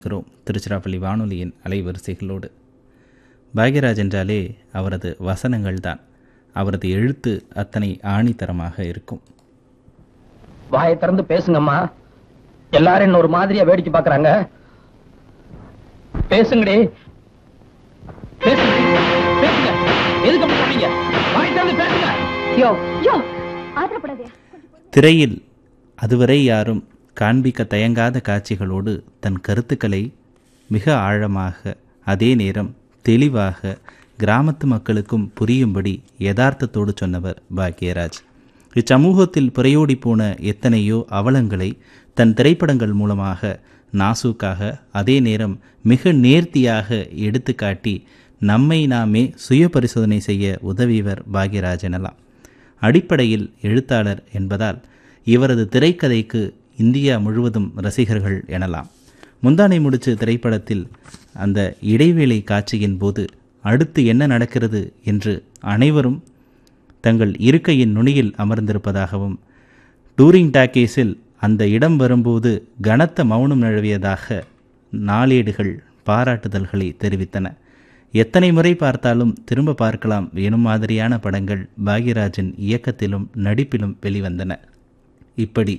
இருக்கிறோம் திருச்சிராப்பள்ளி வானொலியின் அலைவரிசைகளோடு பாக்யராஜ் என்றாலே அவரது வசனங்கள் தான் அவரது எழுத்து அத்தனை ஆணித்தரமாக இருக்கும் வாயை திறந்து பேசுங்கம்மா எல்லாரும் என்ன ஒரு மாதிரியா வேடிக்கை பாக்குறாங்க பேசுங்கடி பேசுங்க பேசுங்க எதுக்கு அப்படி சொன்னீங்க வாயை திறந்து பேசுங்க யோ யோ ஆத்திரப்படாதயா திரையில் அதுவரை யாரும் காண்பிக்க தயங்காத காட்சிகளோடு தன் கருத்துக்களை மிக ஆழமாக அதே நேரம் தெளிவாக கிராமத்து மக்களுக்கும் புரியும்படி யதார்த்தத்தோடு சொன்னவர் பாக்யராஜ் இச்சமூகத்தில் புறையோடி போன எத்தனையோ அவலங்களை தன் திரைப்படங்கள் மூலமாக நாசூக்காக அதே நேரம் மிக நேர்த்தியாக எடுத்துக்காட்டி நம்மை நாமே சுய பரிசோதனை செய்ய உதவியவர் பாக்யராஜ் எனலாம் அடிப்படையில் எழுத்தாளர் என்பதால் இவரது திரைக்கதைக்கு இந்தியா முழுவதும் ரசிகர்கள் எனலாம் முந்தானை முடிச்சு திரைப்படத்தில் அந்த இடைவேளை காட்சியின் போது அடுத்து என்ன நடக்கிறது என்று அனைவரும் தங்கள் இருக்கையின் நுனியில் அமர்ந்திருப்பதாகவும் டூரிங் டாக்கீஸில் அந்த இடம் வரும்போது கனத்த மௌனம் நழுவியதாக நாளேடுகள் பாராட்டுதல்களை தெரிவித்தன எத்தனை முறை பார்த்தாலும் திரும்ப பார்க்கலாம் எனும் மாதிரியான படங்கள் பாக்யராஜின் இயக்கத்திலும் நடிப்பிலும் வெளிவந்தன இப்படி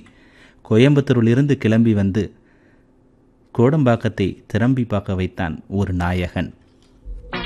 கோயம்புத்தூரிலிருந்து கிளம்பி வந்து கோடம்பாக்கத்தை திரும்பி பார்க்க வைத்தான் ஒரு நாயகன்